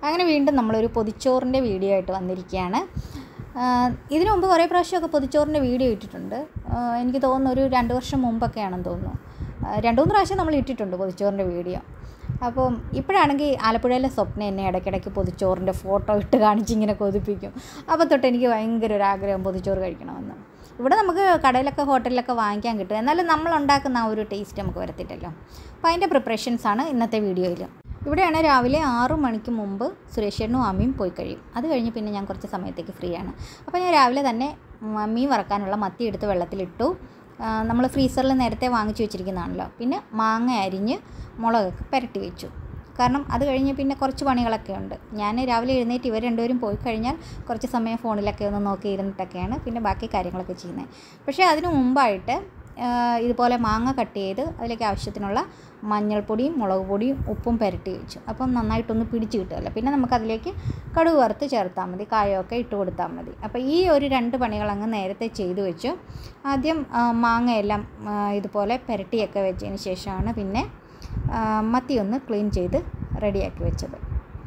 അങ്ങനെ വീണ്ടും നമ്മളൊരു പൊതിച്ചോറിൻ്റെ വീഡിയോ ആയിട്ട് വന്നിരിക്കുകയാണ് ആഹ് ഇതിനു മുമ്പ് കുറേ പ്രാവശ്യമൊക്കെ പൊതിച്ചോറിൻ്റെ വീഡിയോ ഇട്ടിട്ടുണ്ട് ആഹ് എനിക്ക് തോന്നുന്നു ഒരു രണ്ട് വർഷം മുമ്പൊക്കെയാണെന്ന് തോന്നുന്നു ആഹ് രണ്ട് മൂന്ന് പ്രാവശ്യം നമ്മൾ ഇട്ടിട്ടുണ്ട് പൊതിച്ചോറിൻ്റെ വീഡിയോ അപ്പം ഇപ്പോഴാണെങ്കിൽ ആലപ്പുഴയിലെ സ്വപ്ന എന്നെ ഇടയ്ക്കിടയ്ക്ക് പൊതിച്ചോറിൻ്റെ ഫോട്ടോ ഇട്ട് കാണിച്ച് ഇങ്ങനെ കൊതിപ്പിക്കും അപ്പോൾ തൊട്ട് എനിക്ക് ഭയങ്കര ഒരു ആഗ്രഹം പൊതിച്ചോറ് കഴിക്കണമെന്ന് ഇവിടെ നമുക്ക് കടയിലൊക്കെ ഹോട്ടലിലൊക്കെ വാങ്ങിക്കാൻ കിട്ടും എന്നാലും നമ്മൾ ഉണ്ടാക്കുന്ന ആ ഒരു ടേസ്റ്റ് നമുക്ക് വരത്തില്ലല്ലോ അപ്പോൾ അതിൻ്റെ പ്രിപ്പറേഷൻസാണ് ഇന്നത്തെ വീഡിയോയിൽ ഇവിടെയാണ് രാവിലെ ആറു മണിക്ക് മുമ്പ് സുരേഷേണ്ണും അമ്മയും പോയി കഴിയും അത് കഴിഞ്ഞ് പിന്നെ ഞാൻ കുറച്ച് സമയത്തേക്ക് ഫ്രീ ആണ് അപ്പോൾ ഞാൻ രാവിലെ തന്നെ ഉം, മീൻ വറക്കാനുള്ള മത്തി എടുത്ത് വെള്ളത്തിലിട്ടു നമ്മൾ ഫ്രീസറിൽ നേരത്തെ വാങ്ങിച്ചു വെച്ചിരിക്കുന്നതാണല്ലോ പിന്നെ മാങ്ങ അരിഞ്ഞ് മുളകൊക്കെ പുരട്ടി വെച്ചു കാരണം അത് കഴിഞ്ഞ് പിന്നെ കുറച്ച് പണികളൊക്കെ ഉണ്ട് ഞാൻ രാവിലെ എഴുന്നേറ്റ് ഇവർ രണ്ടുപേരും പോയി കഴിഞ്ഞാൽ കുറച്ച് സമയം ഫോണിലൊക്കെ ഒന്ന് നോക്കി ഇരുന്നിട്ടൊക്കെയാണ് പിന്നെ ബാക്കി കാര്യങ്ങളൊക്കെ ചെയ്യുന്നത് പക്ഷേ അതിനു മുമ്പായിട്ട് ആ, ഇതുപോലെ മാങ്ങ കട്ട് ചെയ്ത് അതിലേക്ക് ആവശ്യത്തിനുള്ള മഞ്ഞൾപ്പൊടിയും മുളക് പൊടിയും ഉപ്പും പുരട്ടി വെച്ചു അപ്പം നന്നായിട്ടൊന്ന് പിടിച്ച് കിട്ടുമല്ലോ പിന്നെ നമുക്കതിലേക്ക് കടുക് വറുത്ത് ചേർത്താൽ മതി കായമൊക്കെ ഇട്ട് കൊടുത്താൽ മതി അപ്പോൾ ഈ ഒരു രണ്ട് പണികൾ അങ്ങ് നേരത്തെ ചെയ്തു വെച്ചു ആദ്യം ആ, മാങ്ങയെല്ലാം ആ, ഇതുപോലെ പുരട്ടിയൊക്കെ വെച്ചതിന് ശേഷമാണ് പിന്നെ ആ, മത്തി ഒന്ന് ക്ലീൻ ചെയ്ത് റെഡിയാക്കി വെച്ചത്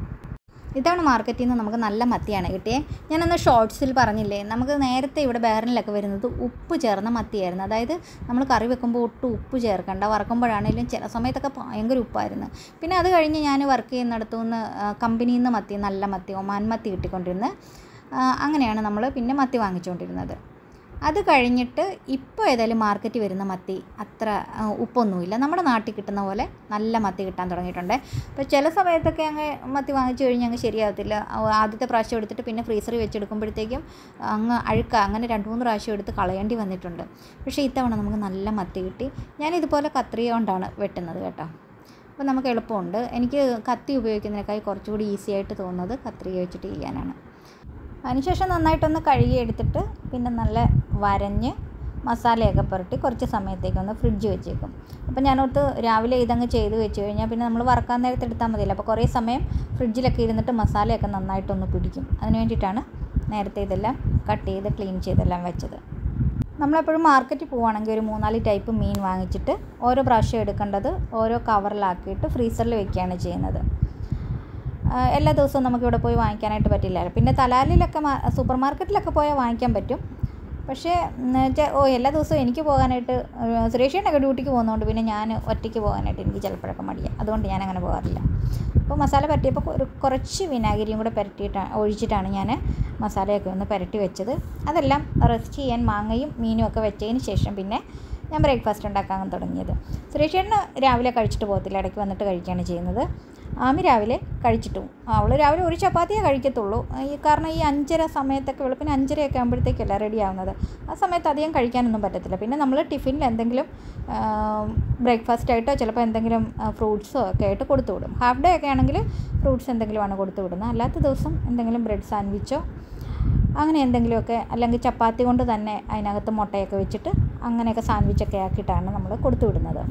ഇതാണ് മാർക്കറ്റിൽ നിന്ന് നമുക്ക് നല്ല മത്തിയാണ് കിട്ടിയേ ഞാനന്ന് ഷോർട്സിൽ പറഞ്ഞില്ലേ നമുക്ക് നേരത്തെ ഇവിടെ ബാരനിലൊക്കെ വരുന്നത് ഉപ്പ് ചേർന്ന മത്തിയായിരുന്നു അതായത് നമ്മൾ കറി വെക്കുമ്പോൾ ഒട്ടും ഉപ്പ് ചേർക്കണ്ട വറക്കുമ്പോഴാണെങ്കിലും ചില സമയത്തൊക്കെ ഭയങ്കര ഉപ്പായിരുന്നു പിന്നെ അത് കഴിഞ്ഞ് ഞാൻ വർക്ക് ചെയ്യുന്നിടത്തു നിന്ന് കമ്പനിയിൽ നിന്ന് മത്തി നല്ല മത്തി ഒമാൻ മത്തി കിട്ടിക്കൊണ്ടിരുന്നത് ആ, അങ്ങനെയാണ് നമ്മൾ പിന്നെ മത്തി വാങ്ങിച്ചുകൊണ്ടിരുന്നത് അത് കഴിഞ്ഞിട്ട് ഇപ്പോൾ ഏതായാലും മാർക്കറ്റിൽ വരുന്ന മത്തി അത്ര ആ, ഉപ്പൊന്നുമില്ല നമ്മുടെ നാട്ടിൽ കിട്ടുന്ന പോലെ നല്ല മത്തി കിട്ടാൻ തുടങ്ങിയിട്ടുണ്ട് അപ്പോൾ ചില സമയത്തൊക്കെ അങ്ങ് മത്തി വാങ്ങിച്ചു കഴിഞ്ഞാൽ അങ്ങ് ശരിയാകത്തില്ല ആ, ആദ്യത്തെ പ്രാവശ്യം എടുത്തിട്ട് പിന്നെ ഫ്രീസറിൽ വെച്ചെടുക്കുമ്പോഴത്തേക്കും അങ്ങ് അഴുക്ക അങ്ങനെ രണ്ട് മൂന്ന് പ്രാവശ്യം എടുത്ത് കളയേണ്ടി വന്നിട്ടുണ്ട് പക്ഷേ ഇത്തവണ നമുക്ക് നല്ല മത്തി കിട്ടി ഞാൻ ഇതുപോലെ കത്രിക കൊണ്ടാണ് വെട്ടുന്നത് കേട്ടോ അപ്പോൾ നമുക്ക് എളുപ്പമുണ്ട് എനിക്ക് കത്തി ഉപയോഗിക്കുന്നതിനേക്കാൾ കുറച്ചുകൂടി ഈസി ആയിട്ട് തോന്നുന്നത് കത്രിക വെച്ചിട്ട് ചെയ്യാനാണ് അതിനുശേഷം നന്നായിട്ടൊന്ന് കഴുകി എടുത്തിട്ട് പിന്നെ നല്ല വരഞ്ഞ് മസാലയൊക്കെ പുരട്ടി കുറച്ച് സമയത്തേക്ക് ഒന്ന് ഫ്രിഡ്ജ് വെച്ചേക്കും അപ്പോൾ ഞാനോർത്ത് രാവിലെ ഇതങ്ങ് ചെയ്ത് വെച്ച് കഴിഞ്ഞാൽ പിന്നെ നമ്മൾ വറക്കാൻ നേരത്തെ എടുത്താൽ മതിയല്ലോ അപ്പോൾ കുറേ സമയം ഫ്രിഡ്ജിലൊക്കെ ഇരുന്നിട്ട് മസാലയൊക്കെ നന്നായിട്ടൊന്ന് പിടിക്കും അതിന് വേണ്ടിയിട്ടാണ് നേരത്തെ ഇതെല്ലാം കട്ട് ചെയ്ത് ക്ലീൻ ചെയ്തെല്ലാം വെച്ചത് നമ്മളെപ്പോഴും മാർക്കറ്റിൽ പോവുകയാണെങ്കിൽ ഒരു മൂന്നാല് ടൈപ്പ് മീൻ വാങ്ങിച്ചിട്ട് ഓരോ പ്രാവശ്യം എടുക്കേണ്ടത് ഓരോ കവറിലാക്കിയിട്ട് ഫ്രീസറിൽ വെക്കുകയാണ് ചെയ്യുന്നത് ആ, എല്ലാ ദിവസവും നമുക്കിവിടെ പോയി വാങ്ങിക്കാനായിട്ട് പറ്റില്ല പിന്നെ തലാലിലൊക്കെ മാ സൂപ്പർ മാർക്കറ്റിലൊക്കെ പോയാൽ വാങ്ങിക്കാൻ പറ്റും പക്ഷേ ഉം, ചെ- ഓ എല്ലാ ദിവസവും എനിക്ക് പോകാനായിട്ട് സുരേഷേട്ടൊക്കെ ഡ്യൂട്ടിക്ക് പോകുന്നതുകൊണ്ട് പിന്നെ ഞാൻ ഒറ്റയ്ക്ക് പോകാനായിട്ട് എനിക്ക് ചിലപ്പോഴൊക്കെ മടിയാണ് അതുകൊണ്ട് ഞാൻ അങ്ങനെ പോകാറില്ല അപ്പോൾ മസാല പരട്ടിയപ്പോൾ ഒരു കുറച്ച് വിനാഗിരിയും കൂടെ പുരട്ടിയിട്ടാണ് ഒഴിച്ചിട്ടാണ് ഞാൻ മസാലയൊക്കെ ഒന്ന് പുരട്ടി വെച്ചത് അതെല്ലാം റെസ്റ്റ് ചെയ്യാൻ മാങ്ങയും മീനും ഒക്കെ വെച്ചതിന് ശേഷം പിന്നെ ഞാൻ ബ്രേക്ക്ഫാസ്റ്റ് ഉണ്ടാക്കാൻ തുടങ്ങിയത് സുരേഷേട്ടന് രാവിലെ കഴിച്ചിട്ട് പോകത്തില്ല ഇടയ്ക്ക് വന്നിട്ട് കഴിക്കുകയാണ് ചെയ്യുന്നത് ആമി രാവിലെ കഴിച്ചിട്ടും അവൾ രാവിലെ ഒരു ചപ്പാത്തിയേ കഴിക്കത്തുള്ളൂ ഈ കാരണം ഈ അഞ്ചര സമയത്തൊക്കെ വെളുപ്പിന് അഞ്ചരയൊക്കെ ആകുമ്പോഴത്തേക്കല്ല റെഡി ആവുന്നത് ആ സമയത്ത് അധികം കഴിക്കാനൊന്നും പറ്റത്തില്ല പിന്നെ നമ്മൾ ടിഫിനിൽ എന്തെങ്കിലും ബ്രേക്ക്ഫാസ്റ്റ് ആയിട്ടോ ചിലപ്പോൾ എന്തെങ്കിലും ഫ്രൂട്ട്സോ ഒക്കെ ആയിട്ട് കൊടുത്തു വിടും ഹാഫ് ഡേ ഒക്കെ ആണെങ്കിൽ ഫ്രൂട്ട്സ് എന്തെങ്കിലുമാണ് കൊടുത്തു വിടുന്നത് അല്ലാത്ത ദിവസം എന്തെങ്കിലും ബ്രെഡ് സാൻഡ്വിച്ചോ അങ്ങനെ എന്തെങ്കിലുമൊക്കെ അല്ലെങ്കിൽ ചപ്പാത്തി കൊണ്ട് തന്നെ അതിനകത്ത് മുട്ടയൊക്കെ വെച്ചിട്ട് അങ്ങനെയൊക്കെ സാൻഡ്വിച്ചൊക്കെ ആക്കിയിട്ടാണ് നമ്മൾ കൊടുത്തു വിടുന്നത്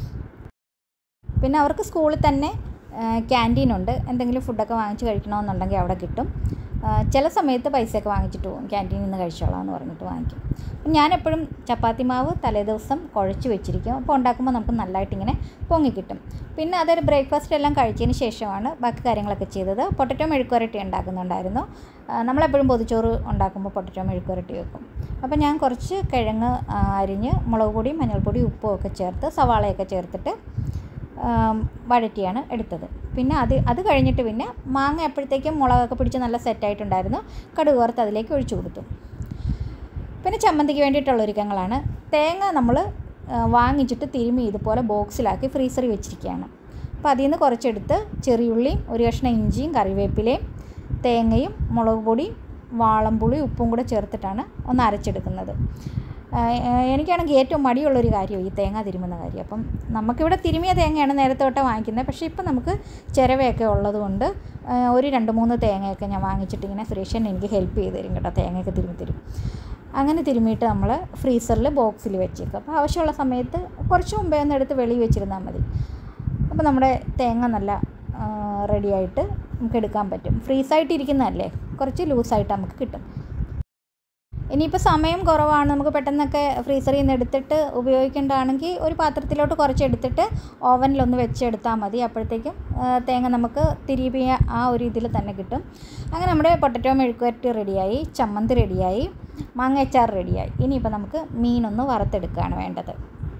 പിന്നെ അവർക്ക് സ്കൂളിൽ തന്നെ ക്യാൻറ്റീൻ ഉണ്ട് എന്തെങ്കിലും ഫുഡൊക്കെ വാങ്ങിച്ച് കഴിക്കണമെന്നുണ്ടെങ്കിൽ അവിടെ കിട്ടും ആ, ചില സമയത്ത് പൈസയൊക്കെ വാങ്ങിച്ചിട്ട് പോകും ക്യാൻറ്റീനിൽ നിന്ന് കഴിച്ചോളാം എന്ന് പറഞ്ഞിട്ട് വാങ്ങിക്കും അപ്പം ഞാൻ എപ്പോഴും ചപ്പാത്തി മാവ് തലേദിവസം കുഴച്ച് വെച്ചിരിക്കും അപ്പോൾ ഉണ്ടാക്കുമ്പോൾ നമുക്ക് നല്ലതായിട്ട് ഇങ്ങനെ പൊങ്ങി കിട്ടും പിന്നെ അതൊരു ബ്രേക്ക്ഫാസ്റ്റ് എല്ലാം കഴിച്ചതിന് ശേഷമാണ് ബാക്കി കാര്യങ്ങളൊക്കെ ചെയ്തത് പൊട്ടറ്റോ മെഴുക്കുവരട്ടി ഉണ്ടാക്കുന്നുണ്ടായിരുന്നു ആ, നമ്മളെപ്പോഴും പൊതിച്ചോറ് ഉണ്ടാക്കുമ്പോൾ പൊട്ടറ്റോ മെഴുക്കുവരട്ടി വെക്കും അപ്പോൾ ഞാൻ കുറച്ച് കിഴങ്ങ് ആ, അരിഞ്ഞ് മുളക് പൊടിയും മഞ്ഞൾപ്പൊടിയും ഉപ്പും ഒക്കെ ചേർത്ത് സവാളയൊക്കെ ചേർത്തിട്ട് ആം, വഴറ്റിയാണ് എടുത്തത് പിന്നെ അത് അത് കഴിഞ്ഞിട്ട് പിന്നെ മാങ്ങ എപ്പോഴത്തേക്കും മുളകൊക്കെ പിടിച്ച് നല്ല സെറ്റായിട്ടുണ്ടായിരുന്നു കടുക് വറുത്ത് അതിലേക്ക് ഒഴിച്ചു കൊടുത്തു പിന്നെ ചമ്മന്തിക്ക് വേണ്ടിയിട്ടുള്ള ഒരുക്കങ്ങളാണ് തേങ്ങ നമ്മൾ വാങ്ങിച്ചിട്ട് തിരുമ്മി ഇതുപോലെ ബോക്സിലാക്കി ഫ്രീസറിൽ വെച്ചിരിക്കുകയാണ് അപ്പോൾ അതിൽ നിന്ന് കുറച്ചെടുത്ത് ചെറിയുള്ളിയും ഒരു കഷ്ണം ഇഞ്ചിയും കറിവേപ്പിലയും തേങ്ങയും മുളക് പൊടിയും വാളംപുളി ഉപ്പും കൂടെ ചേർത്തിട്ടാണ് ഒന്ന് അരച്ചെടുക്കുന്നത് ആ, എനിക്കാണെങ്കിൽ ഏറ്റവും മടിയുള്ളൊരു കാര്യം ഈ തേങ്ങ തിരുമുന്ന കാര്യം അപ്പം നമുക്കിവിടെ തിരുമിയ തേങ്ങയാണ് നേരത്തെ തൊട്ടേ വാങ്ങിക്കുന്നത് പക്ഷേ ഇപ്പം നമുക്ക് ചിരവയൊക്കെ ഉള്ളതുകൊണ്ട് ആ, ഒരു രണ്ട് മൂന്ന് തേങ്ങയൊക്കെ ഞാൻ വാങ്ങിച്ചിട്ട് ഇങ്ങനെ സുരേഷൻ എനിക്ക് ഹെൽപ്പ് ചെയ്ത് തരും കേട്ടോ തേങ്ങയൊക്കെ തിരുമ്മി തരും അങ്ങനെ തിരുമ്മിയിട്ട് നമ്മൾ ഫ്രീസറിൽ ബോക്സിൽ വെച്ചേക്കും അപ്പോൾ ആവശ്യമുള്ള സമയത്ത് കുറച്ച് മുമ്പേ ഒന്ന് എടുത്ത് വെളിയിൽ വെച്ചിരുന്നാൽ മതി അപ്പോൾ നമ്മുടെ തേങ്ങ നല്ല റെഡിയായിട്ട് നമുക്ക് എടുക്കാൻ പറ്റും ഫ്രീസായിട്ട് ഇരിക്കുന്നതല്ലേ കുറച്ച് ലൂസായിട്ട് നമുക്ക് കിട്ടും ഇനിയിപ്പോൾ സമയം കുറവാണ് നമുക്ക് പെട്ടെന്നൊക്കെ ഫ്രീസറിൽ നിന്ന് എടുത്തിട്ട് ഉപയോഗിക്കേണ്ടതാണെങ്കിൽ ഒരു പാത്രത്തിലോട്ട് കുറച്ച് എടുത്തിട്ട് ഓവനിലൊന്ന് വെച്ചെടുത്താൽ മതി അപ്പോഴത്തേക്കും ആ, തേങ്ങ നമുക്ക് തിരിപിയ ആ ഒരു ഇതിൽ തന്നെ കിട്ടും അങ്ങനെ നമ്മുടെ പൊട്ടറ്റോ മെഴുക്കുവരട്ടി റെഡിയായി ചമ്മന്തി റെഡിയായി മാങ്ങയച്ചാർ റെഡിയായി ഇനിയിപ്പോൾ നമുക്ക് മീനൊന്ന് വറുത്തെടുക്കുകയാണ് വേണ്ടത്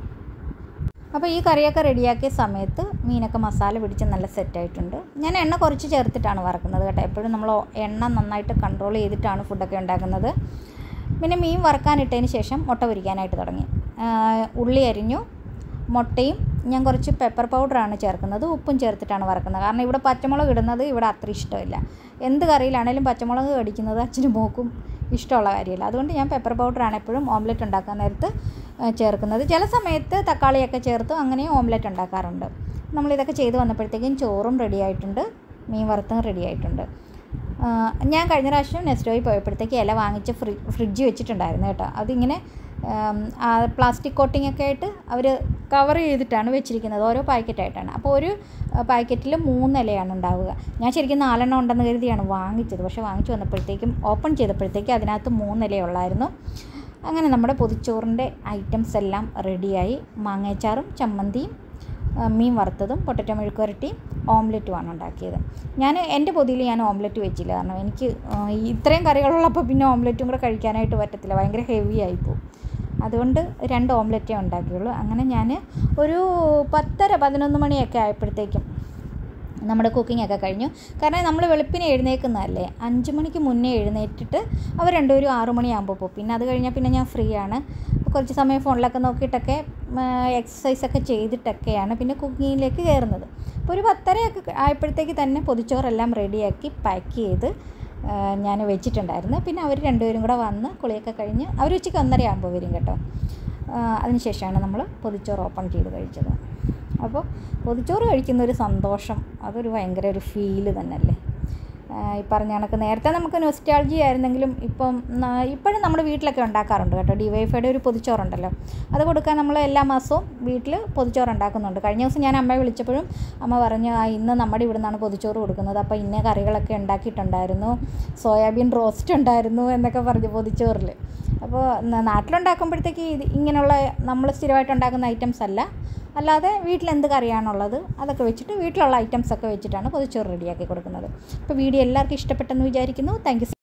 അപ്പോൾ ഈ കറിയൊക്കെ റെഡിയാക്കിയ സമയത്ത് മീനൊക്കെ മസാല പിടിച്ച് നല്ല സെറ്റായിട്ടുണ്ട് ഞാൻ എണ്ണ കുറച്ച് ചേർത്തിട്ടാണ് വറക്കുന്നത് കേട്ടോ എപ്പോഴും നമ്മൾ എണ്ണ നന്നായിട്ട് കൺട്രോൾ ചെയ്തിട്ടാണ് ഫുഡൊക്കെ ഉണ്ടാക്കുന്നത് പിന്നെ മീൻ വറക്കാനിട്ടതിന് ശേഷം മുട്ട പൊരിക്കാനായിട്ട് തുടങ്ങി ആ, ഉള്ളി അരിഞ്ഞു മുട്ടയും ഞാൻ കുറച്ച് പെപ്പർ പൗഡറാണ് ചേർക്കുന്നത് ഉപ്പും ചേർത്തിട്ടാണ് വറക്കുന്നത് കാരണം ഇവിടെ പച്ചമുളക് ഇടുന്നത് ഇവിടെ അത്ര ഇഷ്ടമില്ല എന്ത് കറിയിലാണേലും പച്ചമുളക് കടിക്കുന്നത് അച്ഛനും മോക്കും ഇഷ്ടമുള്ള കാര്യമില്ല അതുകൊണ്ട് ഞാൻ പെപ്പർ പൗഡറാണ് എപ്പോഴും ഓംലെറ്റ് ഉണ്ടാക്കാൻ നേരത്ത് ആ, ചേർക്കുന്നത് ചില സമയത്ത് തക്കാളിയൊക്കെ ചേർത്ത് അങ്ങനെയും ഓംലെറ്റ് ഉണ്ടാക്കാറുണ്ട് നമ്മളിതൊക്കെ ചെയ്ത് വന്നപ്പോഴത്തേക്കും ചോറും റെഡി ആയിട്ടുണ്ട് മീൻ വറുത്തും റെഡി ആയിട്ടുണ്ട് ആ, ഞാൻ കഴിഞ്ഞ പ്രാവശ്യം നെസ്റ്റോയിൽ പോയപ്പോഴത്തേക്ക് ഇല വാങ്ങിച്ച് ഫ്രി ഫ്രിഡ്ജ് വെച്ചിട്ടുണ്ടായിരുന്നു കേട്ടോ അതിങ്ങനെ പ്ലാസ്റ്റിക് കോട്ടിംഗ് ഒക്കെ ആയിട്ട് അവർ കവർ ചെയ്തിട്ടാണ് വെച്ചിരിക്കുന്നത് ഓരോ പാക്കറ്റായിട്ടാണ് അപ്പോൾ ഒരു പാക്കറ്റിൽ മൂന്ന് ഇലയാണ് ഉണ്ടാവുക ഞാൻ ശരിക്കും നാലെണ്ണം ഉണ്ടെന്ന് കരുതിയാണ് വാങ്ങിച്ചത് പക്ഷേ വാങ്ങിച്ചു വന്നപ്പോഴത്തേക്കും ഓപ്പൺ ചെയ്തപ്പോഴത്തേക്ക് അതിനകത്ത് മൂന്ന് ഇലയുള്ളായിരുന്നു അങ്ങനെ നമ്മുടെ പൊതിച്ചോറിൻ്റെ ഐറ്റംസ് എല്ലാം റെഡിയായി മാങ്ങയച്ചാറും ചമ്മന്തിയും ആ, മീൻ വറുത്തതും പൊട്ടറ്റോ മെഴുക്കുവരട്ടിയും ഓംലെറ്റുമാണ് ഉണ്ടാക്കിയത് ഞാൻ എൻ്റെ പൊതിയിൽ ഞാൻ ഓംലെറ്റ് വെച്ചില്ല കാരണം എനിക്ക് ആ, ഈ ഇത്രയും കറികളുള്ളപ്പോൾ പിന്നെ ഓംലെറ്റും കൂടെ കഴിക്കാനായിട്ട് പറ്റത്തില്ല ഭയങ്കര ഹെവി ആയിപ്പോവും അതുകൊണ്ട് രണ്ട് ഓംലെറ്റേ ഉണ്ടാക്കിയുള്ളൂ അങ്ങനെ ഞാൻ ഒരു പത്തര പതിനൊന്ന് മണിയൊക്കെ ആയപ്പോഴത്തേക്കും നമ്മുടെ കുക്കിംഗ് ഒക്കെ കഴിഞ്ഞു കാരണം നമ്മൾ വെളുപ്പിനെ എഴുന്നേൽക്കുന്നതല്ലേ അഞ്ച് മണിക്ക് മുന്നേ എഴുന്നേറ്റിട്ട് അവർ രണ്ടുപേരും ആറു മണിയാകുമ്പോൾ പോകും പിന്നെ അത് കഴിഞ്ഞാൽ പിന്നെ ഞാൻ ഫ്രീ ആണ് അപ്പോൾ കുറച്ച് സമയം ഫോണിലൊക്കെ നോക്കിയിട്ടൊക്കെ എക്സസൈസ് ഒക്കെ ചെയ്തിട്ടൊക്കെയാണ് പിന്നെ കുക്കിങ്ങിലേക്ക് കയറുന്നത് അപ്പോൾ ഒരു പത്തരയൊക്കെ ആയപ്പോഴത്തേക്ക് തന്നെ പൊതിച്ചോറെല്ലാം റെഡിയാക്കി പാക്ക് ചെയ്ത് ഞാൻ വെച്ചിട്ടുണ്ടായിരുന്നു പിന്നെ അവർ രണ്ടുപേരും കൂടെ വന്ന് കുളിയൊക്കെ കഴിഞ്ഞ് അവർ ഉച്ചയ്ക്ക് ഒന്നര ആകുമ്പോൾ വരും കേട്ടോ ആ, അതിനുശേഷമാണ് നമ്മൾ പൊതിച്ചോറ് ഓപ്പൺ ചെയ്ത് കഴിച്ചത് അപ്പോൾ പൊതിച്ചോറ് കഴിക്കുന്ന ഒരു സന്തോഷം അതൊരു ഭയങ്കര ഒരു ഫീല് തന്നെയല്ലേ ആ, ഈ പറഞ്ഞ കണക്ക് നേരത്തെ നമുക്ക് നൊസ്റ്റാൾജി ആയിരുന്നെങ്കിലും ഇപ്പം ന- ഇപ്പോഴും നമ്മുടെ വീട്ടിലൊക്കെ ഉണ്ടാക്കാറുണ്ട് കേട്ടോ ഡി വൈഫൈയുടെ ഒരു പൊതിച്ചോറുണ്ടല്ലോ അത് കൊടുക്കാൻ നമ്മൾ എല്ലാ മാസവും വീട്ടിൽ പൊതിച്ചോറ് ഉണ്ടാക്കുന്നുണ്ട് കഴിഞ്ഞ ദിവസം ഞാൻ അമ്മയെ വിളിച്ചപ്പോഴും അമ്മ പറഞ്ഞു ആ ഇന്ന് നമ്മുടെ ഇവിടെ നിന്നാണ് പൊതിച്ചോറ് കൊടുക്കുന്നത് അപ്പോൾ ഇന്ന കറികളൊക്കെ ഉണ്ടാക്കിയിട്ടുണ്ടായിരുന്നു സോയാബീൻ റോസ്റ്റ് ഉണ്ടായിരുന്നു എന്നൊക്കെ പറഞ്ഞു പൊതിച്ചോറിൽ അപ്പോൾ ന- നാട്ടിലുണ്ടാക്കുമ്പോഴത്തേക്ക് ഇത് ഇങ്ങനെയുള്ള നമ്മൾ സ്ഥിരമായിട്ട് ഉണ്ടാക്കുന്ന ഐറ്റംസ് അല്ല അല്ലാതെ വീട്ടിൽ എന്ത് കറിയാണുള്ളത് അതൊക്കെ വെച്ചിട്ട് വീട്ടിലുള്ള ഐറ്റംസ് ഒക്കെ വെച്ചിട്ടാണ് പൊതിച്ചോറ് റെഡിയാക്കി കൊടുക്കുന്നത് അപ്പോൾ വീഡിയോ എല്ലാവർക്കും ഇഷ്ടപ്പെട്ടെന്ന് വിചാരിക്കുന്നു താങ്ക് യു